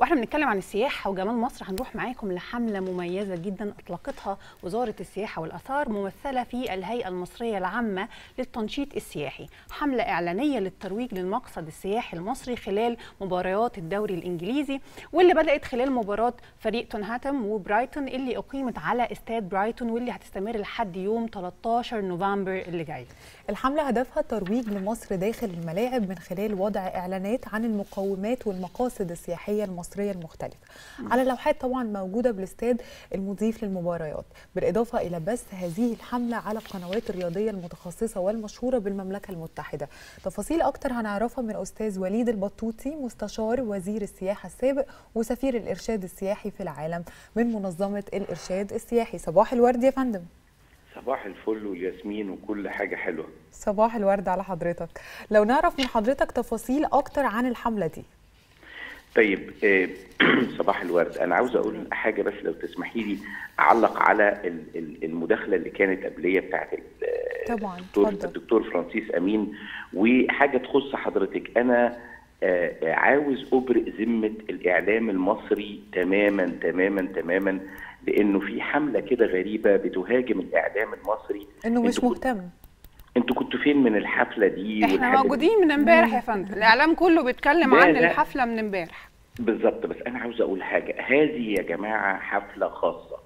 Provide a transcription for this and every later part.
واحنا بنتكلم عن السياحه وجمال مصر هنروح معاكم لحمله مميزه جدا اطلقتها وزاره السياحه والاثار ممثله في الهيئه المصريه العامه للتنشيط السياحي حمله اعلانيه للترويج للمقصد السياحي المصري خلال مباريات الدوري الانجليزي واللي بدات خلال مباراه فريق تونهاتم وبرايتون اللي اقيمت على استاد برايتون واللي هتستمر لحد يوم 13 نوفمبر اللي جاي الحملة هدفها الترويج لمصر داخل الملاعب من خلال وضع إعلانات عن المقومات والمقاصد السياحية المصرية المختلفة على لوحات طبعا موجودة بالاستاد المضيف للمباريات بالإضافة إلى بث هذه الحملة على القنوات الرياضية المتخصصة والمشهورة بالمملكة المتحدة تفاصيل أكتر هنعرفها من أستاذ وليد البطوطي مستشار وزير السياحة السابق وسفير الإرشاد السياحي في العالم من منظمة الإرشاد السياحي صباح الورد يا فندم صباح الفل والياسمين وكل حاجة حلوة صباح الورد على حضرتك لو نعرف من حضرتك تفاصيل أكتر عن الحملة دي طيب آه، صباح الورد أنا عاوز أقول حاجة بس لو تسمحي لي أعلق على ال- ال- المداخلة اللي كانت قبلية بتاعت ال- طبعا الدكتور اتفضل الدكتور فرانسيس أمين وحاجة تخص حضرتك أنا آه، آه، عاوز أبرئ ذمة الإعلام المصري تماما تماما تماما لأنه في حملة كده غريبة بتهاجم الإعلام المصري إنه مش انتوا كنت- مهتم انتوا كنتوا فين من الحفلة دي احنا والحاجة دي؟ موجودين من امبارح يا فندم الاعلام كله بيتكلم لا، عن لا. الحفله من امبارح بالظبط بس انا عاوز اقول حاجه هذه يا جماعه حفله خاصه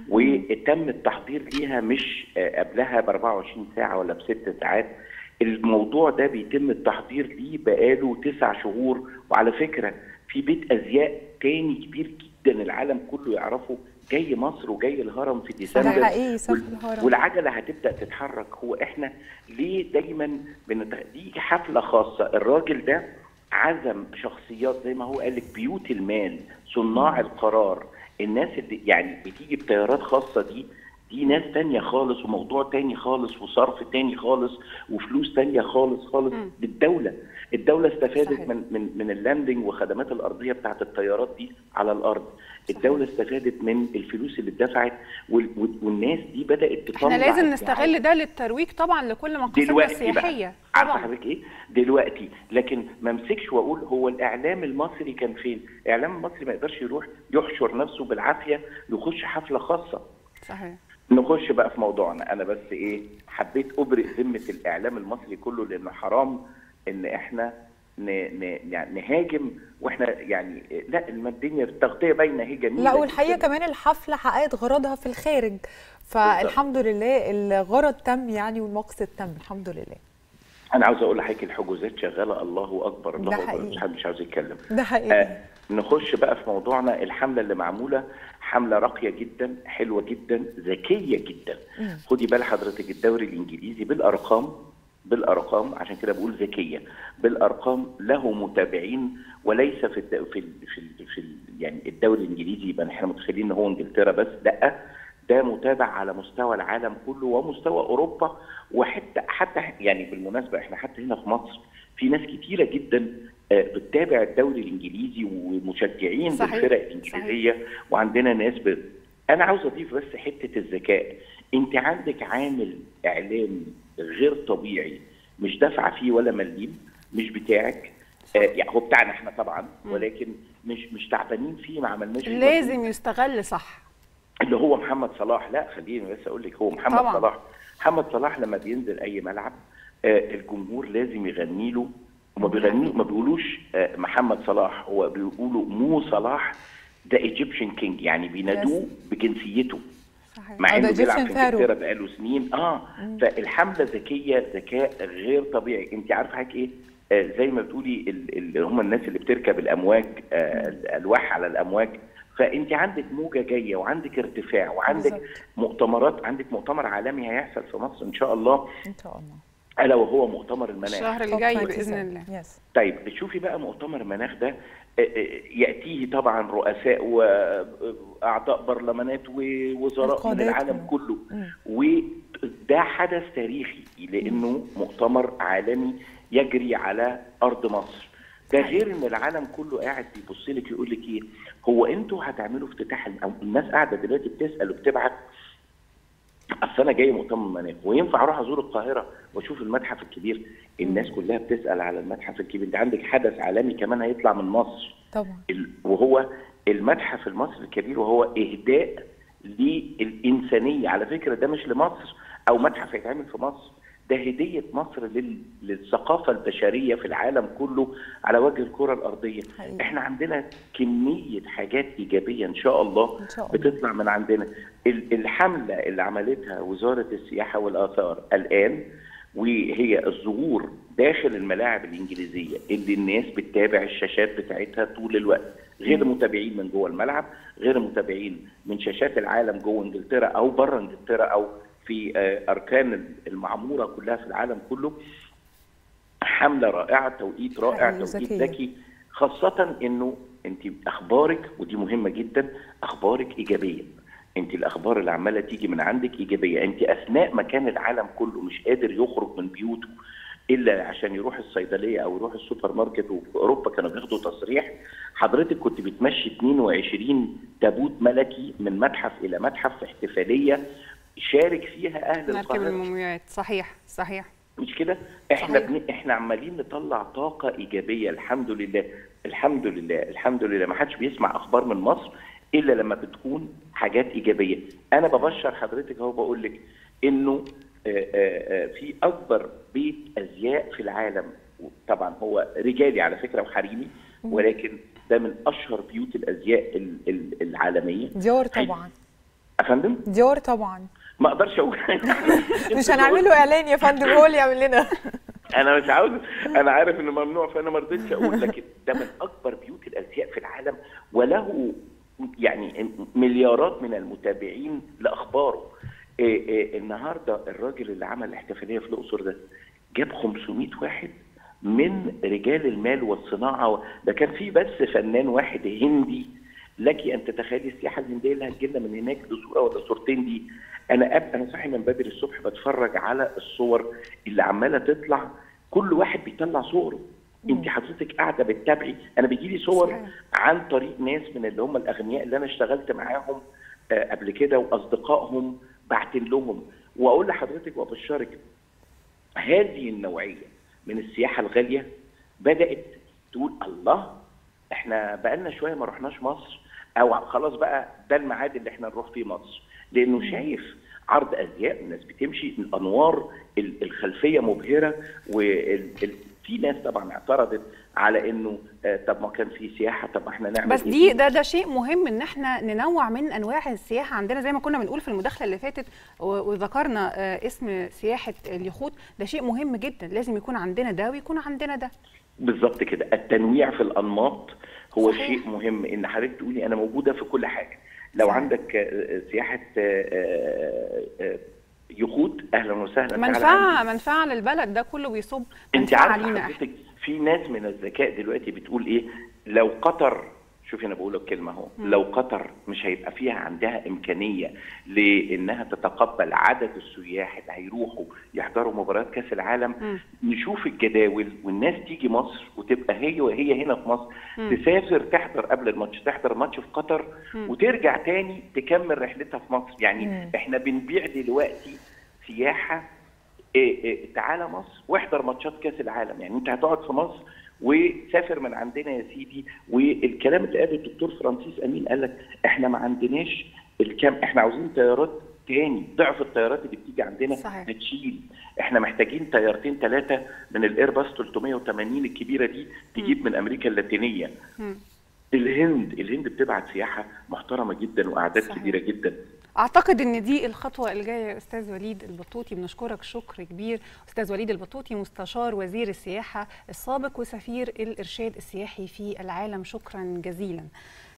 وتم التحضير ليها مش آه، قبلها ب 24 ساعه ولا بست ساعات الموضوع ده بيتم التحضير ليه بقاله تسع شهور وعلى فكره في بيت ازياء تاني كبير جدا العالم كله يعرفه جاي مصر وجاي الهرم في ديسمبر ده حقيقي صف وال- الهرم والعجله هتبدا تتحرك هو احنا ليه دايما بنت... دي حفله خاصه الراجل ده عزم شخصيات زي ما هو قال لك بيوت المال صناع القرار الناس اللي يعني بتيجي بطيارات خاصه دي دي ناس تانية خالص وموضوع تاني خالص وصرف تاني خالص وفلوس تانية خالص خالص مم. للدولة الدولة استفادت صحيح. من من من اللاندنج وخدمات الأرضية بتاعت الطيارات دي على الأرض الدولة استفادت من الفلوس اللي اتدفعت وال- وال- والناس دي بدأت تطلع احنا لازم يعني نستغل ده للترويج طبعا لكل مقاصدنا دلوقتي السياحيه بقى عارفه طبعا حضرتك ايه؟ دلوقتي لكن ما امسكش واقول هو الاعلام المصري كان فين؟ الاعلام المصري ما يقدرش يروح يحشر نفسه بالعافيه يخش حفله خاصه. صحيح نخش بقى في موضوعنا انا بس ايه حبيت ابرئ ذمه الاعلام المصري كله لانه حرام ان احنا ن... ن... يعني نهاجم واحنا يعني لا الم- الدنيا التغطيه باينه هي جميله لا والحقيقه جداً. كمان الحفله حققت غرضها في الخارج فالحمد لله الغرض تم يعني والمقصد تم الحمد لله انا عاوز اقول لحضرتك الحجوزات شغاله الله اكبر الله ده اكبر حقيقي. مش حد مش عاوز يتكلم ده حقيقي آه نخش بقى في موضوعنا الحمله اللي معموله حمله راقيه جدا حلوه جدا ذكيه جدا مم. خدي بال حضرتك الدوري الانجليزي بالارقام بالارقام عشان كده بقول ذكيه بالارقام له متابعين وليس في الد... في ال... في ال... في ال... يعني الدوري الانجليزي يبقى احنا متخيلين ان هو انجلترا بس لا ده متابع على مستوى العالم كله ومستوى اوروبا وحتى حتى يعني بالمناسبه احنا حتى هنا في مصر في ناس كتيره جدا آه، بتتابع الدوري الانجليزي ومشجعين صحيح، بالفرق الانجليزيه وعندنا ناس ب... انا عاوز اضيف بس حته الذكاء انت عندك عامل اعلامي غير طبيعي مش دافعه فيه ولا مليم مش بتاعك آه يعني هو بتاعنا احنا طبعا ولكن مش مش تعبانين فيه ما عملناش فيه لازم يستغل صح اللي هو محمد صلاح لا خليني بس اقول لك هو محمد طبعاً. صلاح محمد صلاح لما بينزل اي ملعب آه الجمهور لازم يغني له وما بيغني ما بيقولوش آه محمد صلاح هو بيقولوا مو صلاح ده ايجيبشن كينج يعني بينادوه بجنسيته صحيح مع آه، ده انه بيلعب Egyptian في Pharaoh. انجلترا بقاله سنين اه فالحمله ذكيه ذكاء غير طبيعي انت عارفه حضرتك ايه آه زي ما بتقولي ال- ال- هم الناس اللي بتركب الامواج آه الالواح على الامواج فانت عندك موجه جايه وعندك ارتفاع وعندك بالظبط. مؤتمرات عندك مؤتمر عالمي هيحصل في مصر ان شاء الله ان شاء الله الا وهو مؤتمر المناخ الشهر اللي توب جاي 27. باذن الله يس طيب شوفي بقى مؤتمر المناخ ده آه، آه، ياتيه طبعا رؤساء واعضاء برلمانات ووزراء من القادات العالم كمان. كله مم. وده حدث تاريخي لانه مؤتمر عالمي يجري على ارض مصر ده غير ان العالم كله قاعد بيبص لك يقول لك ايه هو انتوا هتعملوا افتتاح الم- أو الناس قاعده دلوقتي بتسال وبتبعت اصل انا جاي مؤتمر مناخ وينفع اروح ازور القاهره واشوف المتحف الكبير الناس كلها بتسال على المتحف الكبير انت عندك حدث عالمي كمان هيطلع من مصر طبعا ال- وهو المتحف المصري الكبير وهو اهداء للانسانيه على فكره ده مش لمصر او متحف هيتعمل في مصر ده هديه مصر لل- للثقافه البشريه في العالم كله على وجه الكره الارضيه حقيقي. احنا عندنا كميه حاجات ايجابيه ان شاء الله إن شاء الله. بتطلع من عندنا ال- الحمله اللي عملتها وزاره السياحه والاثار الان وهي الظهور داخل الملاعب الانجليزيه اللي الناس بتتابع الشاشات بتاعتها طول الوقت غير متابعين من جوه الملعب غير متابعين من شاشات العالم جوه انجلترا او بره انجلترا او في آه، اركان المعموره كلها في العالم كله حمله رائعه توقيت رائع حقيقي، توقيت ذكية. ذكي خاصه انه انت اخبارك ودي مهمه جدا اخبارك ايجابيه انت الاخبار اللي عماله تيجي من عندك ايجابيه انت اثناء ما كان العالم كله مش قادر يخرج من بيوته الا عشان يروح الصيدليه او يروح السوبر ماركت وفي اوروبا كانوا بياخدوا تصريح حضرتك كنت بتمشي 22 تابوت ملكي من متحف الى متحف في احتفاليه شارك فيها اهل مركب القاهره المومياوات صحيح صحيح مش كده احنا صحيح. بن... احنا عمالين نطلع طاقه ايجابيه الحمد لله الحمد لله الحمد لله ما حدش بيسمع اخبار من مصر الا لما بتكون حاجات ايجابيه انا ببشر حضرتك اهو بقول لك انه آه، آه، آه، في اكبر بيت ازياء في العالم طبعا هو رجالي على فكره وحريمي ولكن ده من اشهر بيوت الازياء ال- ال- العالميه ديور طبعا افندم ديور طبعا ما اقدرش اقول مش هنعمله اعلان يا فندم هو اللي يعمل لنا انا مش عاوز انا عارف انه ممنوع فانا ما رضيتش اقول لكن ده من اكبر بيوت الازياء في العالم وله يعني مليارات من المتابعين لاخباره إيه إيه النهارده الراجل اللي عمل الاحتفاليه في الاقصر ده جاب 500 واحد من رجال المال والصناعه ده كان في بس فنان واحد هندي لك ان تتخيلي السياحه الهنديه اللي هتجيلنا من هناك بصوره ولا صورتين دي انا أب انا صاحي من بدري الصبح بتفرج على الصور اللي عماله تطلع كل واحد بيطلع صوره انت حضرتك قاعده بتتابعي انا بيجي لي صور صحيح. عن طريق ناس من اللي هم الاغنياء اللي انا اشتغلت معاهم آه، قبل كده واصدقائهم بعتن لهم واقول لحضرتك وابشرك هذه النوعيه من السياحه الغاليه بدات تقول الله احنا بقالنا شويه ما رحناش مصر او خلاص بقى ده الميعاد اللي احنا نروح فيه مصر لانه شايف عرض ازياء الناس بتمشي الانوار ال- الخلفيه مبهره وفي ناس طبعا اعترضت على انه آه، طب ما كان في سياحه طب ما احنا نعمل بس إيه؟ دي ده ده شيء مهم ان احنا ننوع من انواع السياحه عندنا زي ما كنا بنقول في المداخله اللي فاتت و- وذكرنا آه، اسم سياحه اليخوت ده شيء مهم جدا لازم يكون عندنا ده ويكون عندنا ده بالظبط كده التنويع في الانماط هو صحيح. شيء مهم ان حضرتك تقولي انا موجوده في كل حاجه لو صحيح. عندك آه، سياحه آه، آه، يخوت اهلا وسهلا تعالى منفعه عندي. منفعه للبلد ده كله بيصب انت منفعه عارفه لينا احنا حضرتك في ناس من الذكاء دلوقتي بتقول ايه لو قطر شوفي انا بقول لك كلمه اهو لو قطر مش هيبقى فيها عندها امكانيه لانها تتقبل عدد السياح اللي هيروحوا يحضروا مباريات كاس العالم مم. نشوف الجداول والناس تيجي مصر وتبقى هي وهي هنا في مصر مم. تسافر تحضر قبل الماتش تحضر ماتش في قطر مم. وترجع تاني تكمل رحلتها في مصر يعني مم. احنا بنبيع دلوقتي سياحه إيه إيه تعالى مصر واحضر ماتشات كاس العالم يعني انت هتقعد في مصر وسافر من عندنا يا سيدي والكلام اللي قاله الدكتور فرانسيس امين قال لك احنا ما عندناش الكام احنا عاوزين طيارات تاني ضعف الطيارات اللي بتيجي عندنا صحيح. بتشيل احنا محتاجين طيارتين ثلاثه من الايرباص 380 الكبيره دي تجيب من امريكا اللاتينيه مم. الهند الهند بتبعت سياحه محترمه جدا واعداد صحيح. كبيره جدا اعتقد ان دي الخطوه الجايه يا استاذ وليد البطوطي بنشكرك شكر كبير استاذ وليد البطوطي مستشار وزير السياحه السابق وسفير الارشاد السياحي في العالم شكرا جزيلا